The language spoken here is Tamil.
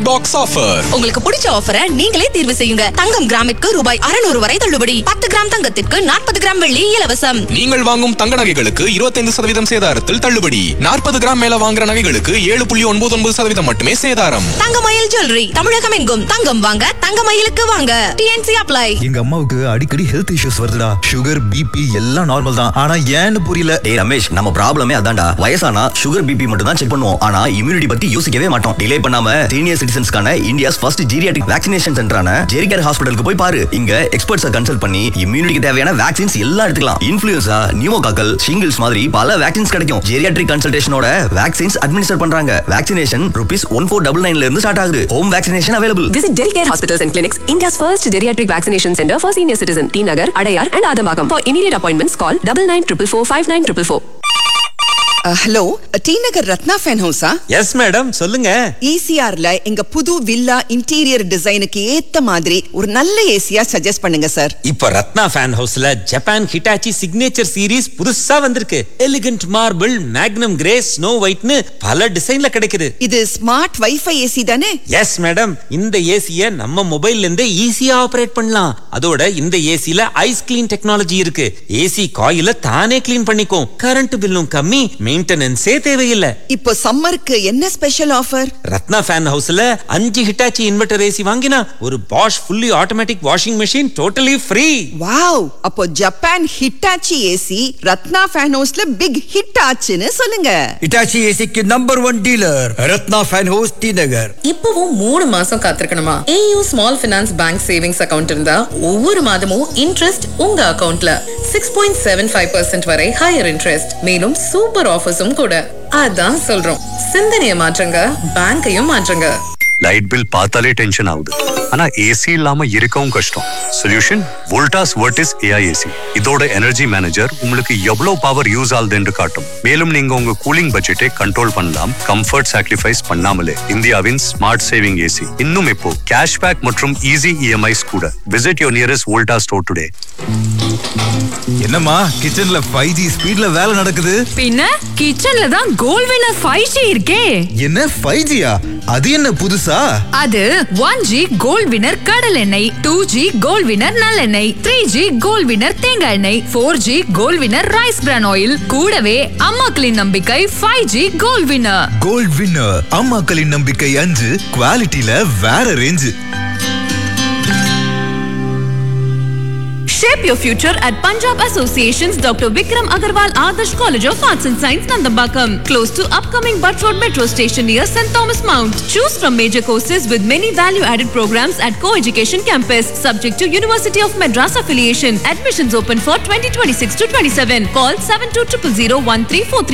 பாக்ஸ் ஆஃபர் உங்களுக்கு பிடிச்ச ஆஃபரை நீங்களே தேர்வு செய்யுங்க தங்கம் கிராமிற்கு ரூபாய் 600 வரை தள்ளுபடி பத்து கிராம் தங்கத்திற்கு நாற்பது கிராம் வெள்ளி இலவசம் நீங்கள் வாங்கும் தங்க நகைகளுக்கு 25% சதவீதம் சேதாரத்தில் தள்ளுபடி நாற்பது கிராம் மேல வாங்குற நகைகளுக்கு ஏழு புள்ளி ஒன்பது ஒன்பது சதவீதம் மட்டுமே சேதாரம் தங்கமயில் ஜுவல்லரி தமிழகம் எங்கும் தங்கம் வாங்க தங்கமயிலுக்கு வாங்க டிஎன்சி அப்ளை எங்க அம்மாவுக்கு அடிக்கடி ஹெல்த் இஷ்யூஸ் வருதுடா சுகர் பிபி எல்லாம் நார்மல் தான் ஆனா ஏன்னு புரியல டேய் ரமேஷ் நம்ம ப்ராப்ளமே அதான்டா வயசானா சுகர் பிபி மட்டும் தான் செக் பண்ணுவோம் ஆனா இம்யூனிட்டி பத்தி யோசிக்கவே மாட்டோம் டிலே பண்ணாம சீனியர் சிட்டிசன்ஸ்க்கான இந்தியாஸ் ஃபர்ஸ்ட் ஜீரியாட்டிக் வேக்சினேஷன் சென்டரான ஜெரிகேர் ஹாஸ்பிட்டலுக்கு போய் பாரு இங்க எக்ஸ்பர்ட்ஸை கன்சல்ட் பண்ணி இம்யூனிட்டிக்கு தேவையான வேக்சின்ஸ் எல்லாம் எடுத்துக்கலாம் இன்ஃபுளுன்சா நியூமோகாக்கல் ஷிங்கிள்ஸ் மாதிரி பல வேக்சின்ஸ் கிடைக்கும் ஜெரியாட்ரிக் கன்சல்டேஷனோட வேக்சின்ஸ் அட்மினிஸ்டர் பண்றாங்க vaccination rupees one four double நைன்ல இருந்து ஸ்டார்ட் ஆகுது home vaccination available Visit Dericare Hospitals and Clinics, India's first geriatric vaccination center for senior citizen, T Nagar, Adayar, and Adambagam. For immediate appointments, call double nine triple four five nine triple four. Hello T Nagar Ratna fan ஹவுஸா எஸ் மேடம் சொல்லுங்க ஈசிஆர்ல எங்க புது வில்லா இன்டீரியர் டிசைனுக்கு ஏத்த மாதிரி ஒரு நல்ல ஏசியா சஜஸ்ட் பண்ணுங்க சார் இப்ப ரத்னா ஃபேன் ஹவுஸ்ல ஜப்பான் ஹிட்டாச்சி சிக்னேச்சர் சீரிஸ் புதுசா வந்திருக்கு elegant marble magnum grey snow ஒயிட்னு பல டிசைன்ல கிடைக்குது இது ஸ்மார்ட் வைஃபை ஏசி தானே எஸ் மேடம் இந்த ஏசிய நம்ம மொபைல்ல இருந்தே ஈஸியா ஆபரேட் பண்ணலாம் அதோட இந்த ஏசில ஐஸ் கிளீன் டெக்னாலஜி இருக்கு ஏசி காயில தானே கிளீன் பண்ணிக்கும் கரண்ட் பில்லும் கம்மி மெயின்டெனன்ஸே தேவையில்லை இப்போ சம்மருக்கு என்ன ஸ்பெஷல் ஆஃபர் ரத்னா ஃபேன் ஹவுஸ்ல அஞ்சு ஹிட்டாச்சி இன்வெர்டர் ஏசி வாங்கினா ஒரு Bosch fully automatic washing machine totally free wow அப்போ Japan Hitachi AC Ratna fan ஹவுஸ்ல பிக் ஹிட் ஆச்சுன்னு சொல்லுங்க இட்டாச்சி ஏசிக்கு number one dealer Ratna fan house T Nagar இப்பவும் மூணு மாசம் காத்திருக்கணுமா AU small finance bank savings account இருந்தா ஒவ்வொரு மாதமும் இன்ட்ரெஸ்ட் உங்க அக்கவுண்ட்ல six point seven five percent வரை ஹையர் இன்ட்ரெஸ்ட் மேலும் சூப்பர் ஆஃபர்ஸும் கூட அதான் சொல்றோம் சிந்தனையை மாற்றுங்க பேங்கையும் மாற்றுங்க லைட் பில் பார்த்தாலே டென்ஷன் ஆகுது ஆனா ஏசி இல்லாம இருக்கவும் கஷ்டம் solution Voltas Vertis AI AC இதோட எனர்ஜி மேனேஜர் உங்களுக்கு எவ்வளவு பவர் யூஸ் ஆகுதுன்னு காட்டும் மேலும் நீங்க உங்க கூலிங் பட்ஜெட்டை கண்ட்ரோல் பண்ணலாம் கம்ஃபர்ட் சாக்ரிஃபைஸ் பண்ணாமலே இந்தியாவின் ஸ்மார்ட் சேவிங் ஏசி இன்னும் இப்போ கேஷ்பேக் மற்றும் ஈஸி இஎம்ஐஸ் கூட visit your nearest Volta store today என்னம்மா கிச்சன்ல ஃபைவ் ஜி ஸ்பீட்ல வேலை நடக்குது பின்ன கிச்சன்ல தான் கோல் வினர் ஃபைவ் ஜி இருக்கே என்ன ஃபைவ் ஜியா அது என்ன புதுசா அது ஒன் ஜி கோல் வினர் கடல் எண்ணெய் டூ ஜி கோல் வினர் நல்லெண்ணெய் த்ரீ ஜி கோல் வினர் தேங்காய் எண்ணெய் four G gold winner rice bran oil கூடவே அம்மாக்களின் நம்பிக்கை five G gold winner gold winner அம்மாக்களின் நம்பிக்கை அஞ்சு குவாலிட்டியில வேற range Shape your future at Punjab Association's Dr. Vikram Agarwal Adarsh College of Arts and Science, Nandambakam, close to upcoming Butt Road Metro Station near St. Thomas Mount. Choose from major courses with many value-added programs at co-education campus, subject to University of Madras affiliation. Admissions open for 2026 to 27. Call 7200 1343